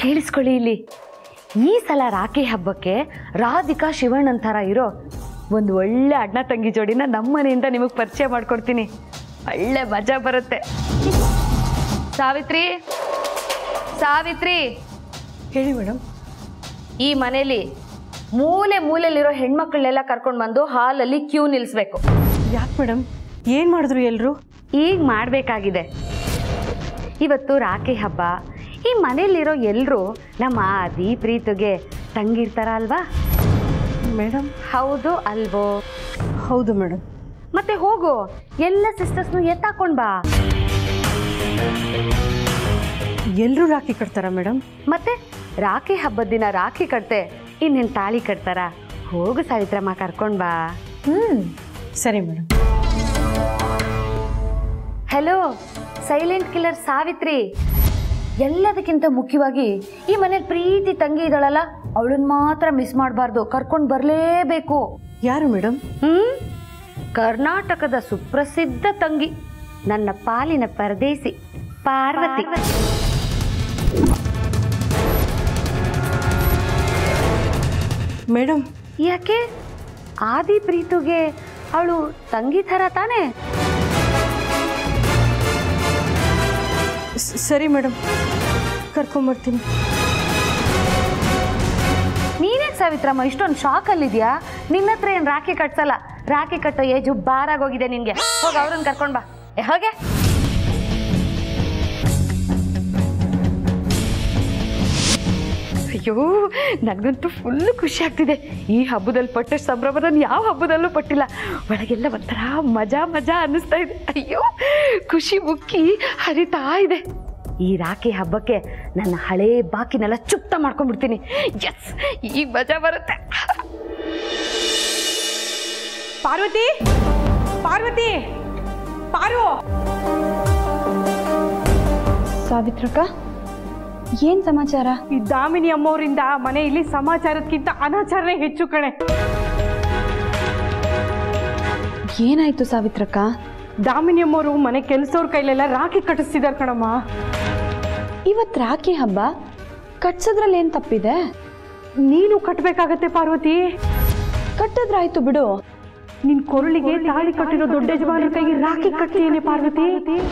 ಕೇಳಿಸ್ಕೊಳ್ಳಿ ಇಲ್ಲಿ ಈ ಸಲ ರಾಖಿ ಹಬ್ಬಕ್ಕೆ ರಾಧಿಕಾ ಶಿವಣ್ಣನ್ ಥರ ಇರೋ ಒಂದು ಒಳ್ಳೆ ಅಣ್ಣ ತಂಗಿ ಜೋಡಿನ ನಮ್ಮ ಮನೆಯಿಂದ ನಿಮಗೆ ಪರಿಚಯ ಮಾಡ್ಕೊಡ್ತೀನಿ ಒಳ್ಳೆ ಮಜಾ ಬರುತ್ತೆ ಸಾವಿತ್ರಿ ಸಾವಿತ್ರಿ ಹೇಳಿ ಮೇಡಮ್ ಈ ಮನೇಲಿ ಮೂಲೆ ಮೂಲೆಯಲ್ಲಿರೋ ಹೆಣ್ಮಕ್ಳನ್ನೆಲ್ಲ ಕರ್ಕೊಂಡು ಬಂದು ಹಾಲಲ್ಲಿ ಕ್ಯೂ ನಿಲ್ಲಿಸ್ಬೇಕು ಯಾಕೆ ಮೇಡಮ್ ಏನು ಮಾಡಿದ್ರು ಎಲ್ಲರೂ ಈಗ ಮಾಡಬೇಕಾಗಿದೆ ಇವತ್ತು ರಾಖಿ ಹಬ್ಬ ಈ ಮನೇಲಿರೋ ಎಲ್ಲರೂ ನಮ್ಮ ಆದಿ ಪ್ರೀತಿಗೆ ತಂಗಿರ್ತಾರ ಅಲ್ವಾ ಮೇಡಮ್ ಹೌದು ಅಲ್ವೋ ಹೌದು ಮೇಡಮ್ ಮತ್ತೆ ಹೋಗು ಎಲ್ಲ ಸಿಸ್ಟರ್ಸ್ನು ಎತ್ತಾಕೊಂಡ್ ಬಾ ಎಲ್ಲರೂ ರಾಖಿ ಕಟ್ತಾರಾ ಮೇಡಮ್ ಮತ್ತೆ ರಾಖಿ ಹಬ್ಬದ ದಿನ ರಾಖಿ ಕಟ್ತೆ ಇನ್ನೇನು ತಾಳಿ ಕಟ್ತಾರ ಹೋಗು ಸಾವಿತ್ರಮ್ಮ ಕರ್ಕೊಂಡ್ ಬಾ ಹ್ಞೂ ಸರಿ madam hello silent killer Savitri ಎಲ್ಲದಕ್ಕಿಂತ ಮುಖ್ಯವಾಗಿ ಈ ಮನೇಲಿ ಪ್ರೀತಿ ತಂಗಿ ಇದ್ದಾಳಲ್ಲ ಅವಳನ್ನ ಮಾತ್ರ ಮಿಸ್ ಮಾಡಬಾರ್ದು ಕರ್ಕೊಂಡು ಬರಲೇಬೇಕು ಯಾರು ಮೇಡಮ್ ಹ್ಮ್ ಕರ್ನಾಟಕದ ಸುಪ್ರಸಿದ್ಧ ತಂಗಿ ನನ್ನ ಪಾಲಿನ ಪರದೇಸಿ ಪಾರ್ವತಿ ಮೇಡಮ್ ಯಾಕೆ ಆದಿ ಪ್ರೀತುಗೆ ಅವಳು ತಂಗಿ ಥರ ತಾನೇ ಸ್- ಸರಿ ಮೇಡಮ್ ಕರ್ಕೊಂಬರ್ತೀನಿ ನೀನೇ ಸಾವಿತ್ರಮ್ಮ ಇಷ್ಟೊಂದು ಶಾಕಲ್ಲಿದ್ಯಾ ನಿನ್ನ ಹತ್ರ ಏನು ರಾಖಿ ಕಟ್ಸಲ್ಲ ರಾಖಿ ಕಟ್ಟೋ ಏಜು ಬಾರಾಗೋಗಿದೆ ನಿನ್ಗೆ ಹೋಗಿ ಅವ್ರನ್ನ ಕರ್ಕೊಂಡ್ ಬಾ ಏ, ಹೋಗೆ ಅಯ್ಯೋ ನನಗಂತೂ ಫುಲ್ ಖುಷಿ ಆಗ್ತಿದೆ ಈ ಹಬ್ಬದಲ್ಲಿ ಪಟ್ಟ ಸಂಭ್ರಮ ನಾನು ಯಾವ ಹಬ್ಬದಲ್ಲೂ ಪಟ್ಟಿಲ್ಲ ಒಳಗೆಲ್ಲ ಒಂಥರ ಮಜಾ ಮಜಾ ಅನ್ನಿಸ್ತಾ ಇದೆ ಅಯ್ಯೋ ಖುಷಿ ಮುಕ್ಕಿ ಹರಿತಾ ಇದೆ ಈ ರಾಖಿ ಹಬ್ಬಕ್ಕೆ ನನ್ನ ಹಳೇ ಬಾಕಿನೆಲ್ಲ ಚುಪ್ತ ಮಾಡ್ಕೊಂಡ್ಬಿಡ್ತೀನಿ ಎಸ್ ಈ ಮಜಾ ಬರುತ್ತೆ ಪಾರ್ವತಿ ಪಾರ್ವತಿ ಪಾರು ಸಾವಿತ್ರಕ್ಕ ಏನ್ ಸಮಾಚಾರ ಈ ದಾಮಿನಿ ಅಮ್ಮವರಿಂದ ಮನೆಯಲ್ಲಿ ಸಮಾಚಾರಕ್ಕಿಂತ ಅನಾಚಾರನೇ ಹೆಚ್ಚು ಕಣೆ ಏನಾಯ್ತು ಸಾವಿತ್ರಕ್ಕ ದಾಮಿನಿ ಅಮ್ಮವರು ಮನೆ ಕೆಲಸವ್ರ ಕೈಲೆಲ್ಲ ರಾಖಿ ಕಟ್ಟಿಸ್ತಿದಾರೆ ಕಣಮ್ಮ ಇವತ್ ರಾಖಿ ಹಬ್ಬ ಕಟ್ಸೋದ್ರಲ್ಲಿ ಏನ್ ತಪ್ಪಿದೆ ನೀನು ಕಟ್ಬೇಕಾಗತ್ತೆ ಪಾರ್ವತಿ ಕಟ್ಟದ್ರಾಯ್ತು ಬಿಡು ನಿನ್ ಕೊರಳಿಗೆ ತಾಳಿ ಕಟ್ಟಿರೋ ದೊಡ್ಡ ಯಜಮಾನರ ಕೈಗೆ ರಾಖಿ ಕಟ್ತೀನಿ ಪಾರ್ವತಿ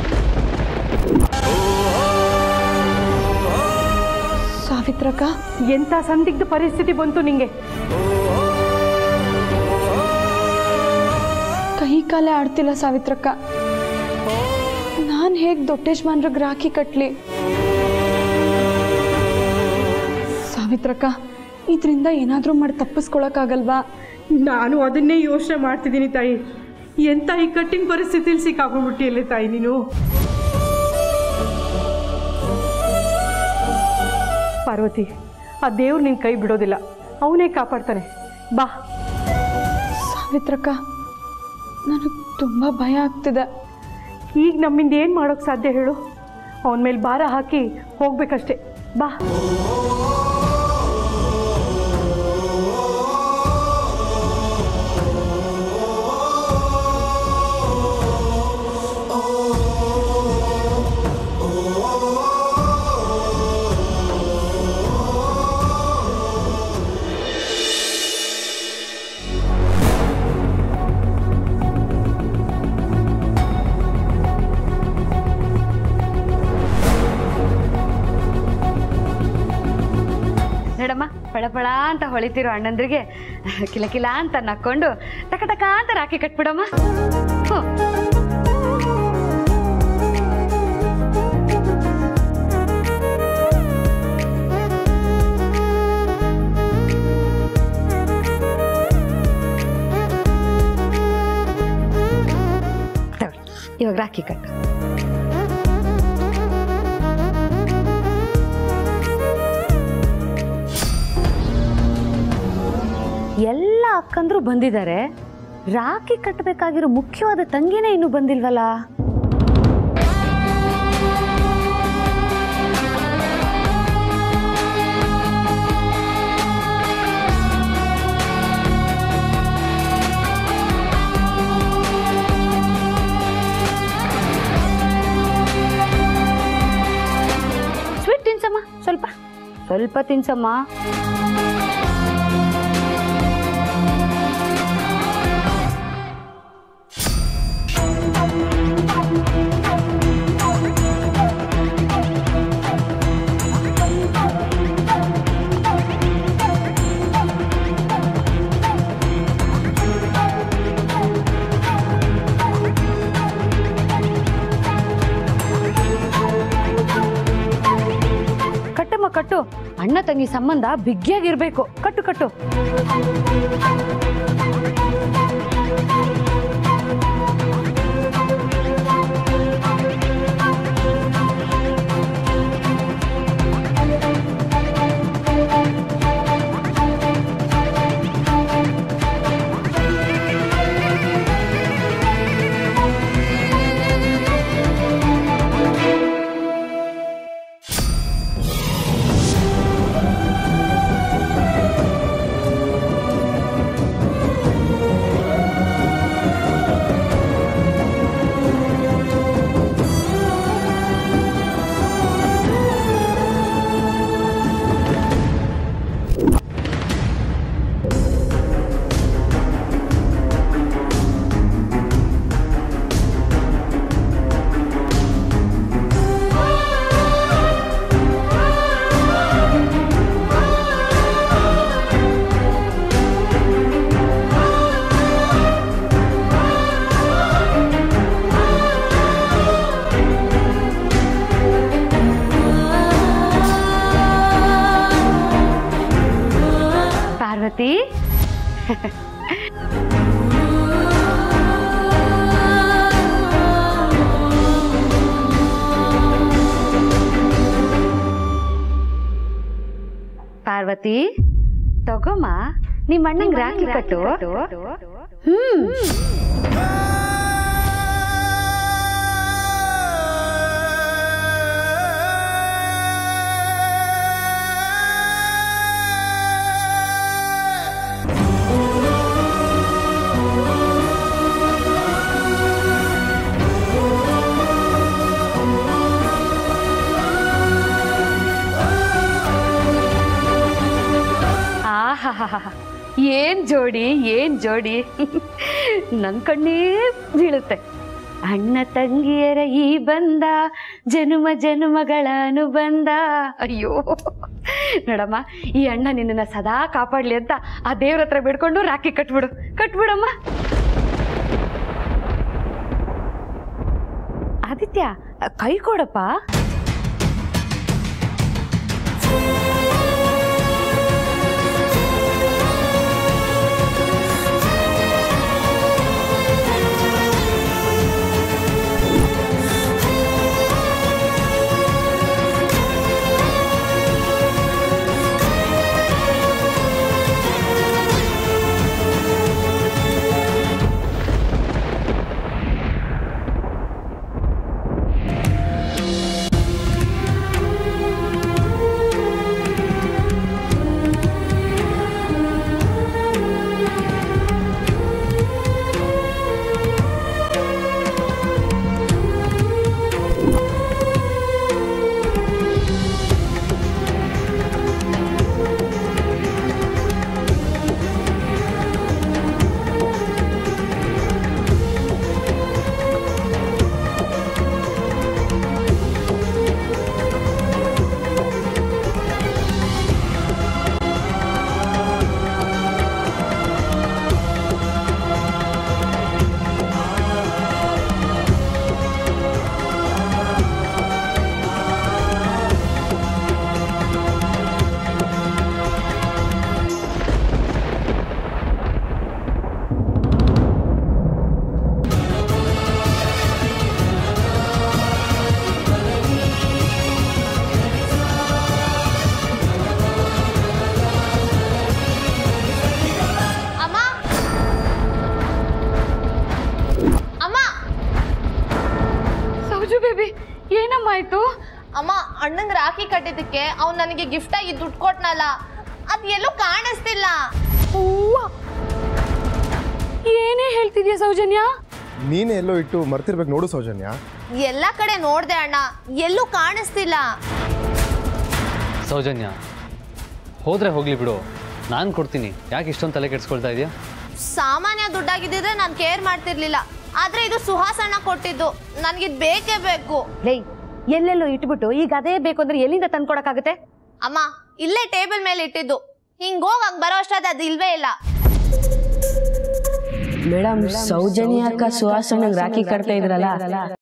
ಸಾವಿತ್ರಕ್ಕ ಎಂತ ಸಂದಿಗ್ಧ ಪರಿಸ್ಥಿತಿ ಬಂತು ನಿಂಗೆ ಕೈ ಕಾಲೇ ಆಡ್ತಿಲ್ಲ ಸಾವಿತ್ರಕ್ಕ ನಾನ್ ಹೇಗ್ ದೊಡ್ಡೇಶ್ಮಾನ್ರಿಗೆ ರಾಖಿ ಕಟ್ಲಿ ಸಾವಿತ್ರಕ್ಕ ಇದ್ರಿಂದ ಏನಾದ್ರೂ ಮಾಡಿ ತಪ್ಪಿಸ್ಕೊಳಕ್ಕಾಗಲ್ವಾ ನಾನು ಅದನ್ನೇ ಯೋಚನೆ ಮಾಡ್ತಿದ್ದೀನಿ ತಾಯಿ ಎಂತ ಈ ಕಟ್ಟಿನ ಪರಿಸ್ಥಿತಿಲಿ ಸಿಕ್ಕಾಕೊಂಡ್ಬಿಟ್ಟಿಯಲ್ಲೇ ತಾಯಿ ನೀನು ಪಾರ್ವತಿ ಆ ದೇವ್ರು ನಿನ್ ಕೈ ಬಿಡೋದಿಲ್ಲ ಅವನೇ ಕಾಪಾಡ್ತಾನೆ ಬಾ ಸಾವಿತ್ರಕ್ಕ ನನಗೆ ತುಂಬಾ ಭಯ ಆಗ್ತಿದೆ ಈಗ ನಮ್ಮಿಂದ ಏನು ಮಾಡೋಕ್ಕೆ ಸಾಧ್ಯ ಹೇಳು ಅವನ ಮೇಲೆ ಭಾರ ಹಾಕಿ ಹೋಗ್ಬೇಕಷ್ಟೆ ಬಾ ನೋಡಮ್ಮ ಪಳಪಳ ಅಂತ ಹೊಳಿತಿರೋ ಅಣ್ಣಂದ್ರಿಗೆ ಕಿಲಕಿಲ ಅಂತ ನಕ್ಕೊಂಡು ಟಕ ಟಕ ಅಂತ ರಾಖಿ ಕಟ್ಬಿಡಮ್ಮ ಹ್ಞೂ ತಗೊಳ್ಳಿ, ಇವಾಗ ರಾಖಿ ಕಟ್ಟು ಎಲ್ಲ ಅಕ್ಕಂದ್ರು ಬಂದಿದ್ದಾರೆ ರಾಖಿ ಕಟ್ಟಬೇಕಾಗಿರೋ ಮುಖ್ಯವಾದ ತಂಗಿನೇ ಇನ್ನೂ ಬಂದಿಲ್ವಲ್ಲ ಸ್ವೀಟ್ ತಿನ್ಸಮ್ಮ ಸ್ವಲ್ಪ ಸ್ವಲ್ಪ ತಿನ್ಸಮ್ಮ ಕಟ್ಟಮ್ಮ ಕಟ್ಟು ಅಣ್ಣ ತಂಗಿ ಸಂಬಂಧ ಬಿಗ್ಗಿಯಾಗಿರ್ಬೇಕು ಕಟ್ಟು ಕಟ್ಟು ಪಾರ್ವತಿ ಪಾರ್ವತಿ ತಗೋಮ್ಮ ನಿಮ್ಮ ಅಣ್ಣಂಗ್ ರಾಖಿ ಕಟ್ಟು ಹ್ಮ್ ಆಹಾಹಾಹಾ ಏನ್ ಜೋಡಿ ಏನ್ ಜೋಡಿ ನನ್ ಕಣ್ಣೇ ಬೀಳುತ್ತೆ ಅಣ್ಣ ತಂಗಿಯರ ಈ ಬಂದ ಜನುಮ ಜನುಮಗಳ ಅನುಬಂಧ ಅಯ್ಯೋ ನೋಡಮ್ಮ ಈ ಅಣ್ಣ ನಿನ್ನನ್ನ ಸದಾ ಕಾಪಾಡ್ಲಿ ಅಂತ ಆ ದೇವ್ರ ಹತ್ರ ಬಿಡ್ಕೊಂಡು ರಾಖಿ ಕಟ್ಬಿಡು ಕಟ್ಬಿಡಮ್ಮ ಆದಿತ್ಯ ಕೈ ಕೊಡಪ್ಪ ಅಮ್ಮ ಅಮ್ಮ ಸೌಜು ಬೇಬಿ ಏನಮ್ಮ ಆಯ್ತು ಅಮ್ಮ ಅಣ್ಣಂಗ್ ರಾಖಿ ಕಟ್ಟಿದ್ದಕ್ಕೆ ಅವ್ನು ನನಗೆ ಗಿಫ್ಟ್ ಆಗಿ ದುಡ್ಡು ಕೊಟ್ನಲ್ಲ ಅದ್ ಎಲ್ಲೂ ಕಾಣಿಸ್ತಿಲ್ಲ ಹೂವ ಏನೇ ಹೇಳ್ತಿದ್ಯಾ ಸೌಜನ್ಯ ನೀನೇ ಎಲ್ಲೋ ಇಟ್ಟು ಮರ್ತಿರ್ಬೇಕು ನೋಡು ಸೌಜನ್ಯ ಎಲ್ಲ ಕಡೆ ನೋಡ್ದೆ ಅಣ್ಣ ಎಲ್ಲೂ ಕಾಣಿಸ್ತಿಲ್ಲ ಸೌಜನ್ಯ ಹೋದ್ರೆ ಹೋಗ್ಲಿ ಬಿಡು ನಾನು ಕೊಡ್ತೀನಿ ಯಾಕೆ ಇಷ್ಟೊಂದು ತಲೆ ಕೆಡ್ಸ್ಕೊಳ್ತಾ ಇದೆಯಾ ಸಾಮಾನ್ಯ ದುಡ್ಡಾಗಿದ್ದಿದ್ರೆ ನಾನು ಕೇರ್ ಮಾಡ್ತಿರ್ಲಿಲ್ಲ ಆದ್ರೆ ಇದು ಸುಹಾಸಣ್ಣ ಕೊಟ್ಟಿದ್ದು ನನಗಿದ್ ಬೇಕೇ ಬೇಕು ಲೈ ಎಲ್ಲೆಲ್ಲೋ ಇಟ್ಬಿಟ್ಟು ಈಗ ಅದೇ ಬೇಕು ಅಂದ್ರೆ ಎಲ್ಲಿಂದ ತಂದ್ಕೊಡಕ್ಕಾಗತ್ತೆ ಅಮ್ಮ ಇಲ್ಲೇ ಟೇಬಲ್ ಮೇಲೆ ಇಟ್ಟಿದ್ದು ಹಿಂಗ್ ಹೋಗ್ ಹಂಗ್ ಬರೋ ಅಷ್ಟಾದ ಅದು ಇಲ್ವೇ ಇಲ್ಲ ಮೇಡಮ್ ಸೌಜನ್ಯ ಅಕ್ಕ ಸುಹಾಸಣ್ಣಗೆ ರಾಖಿ ಕಟ್ತಾ ಇದ್ರಲ್ಲ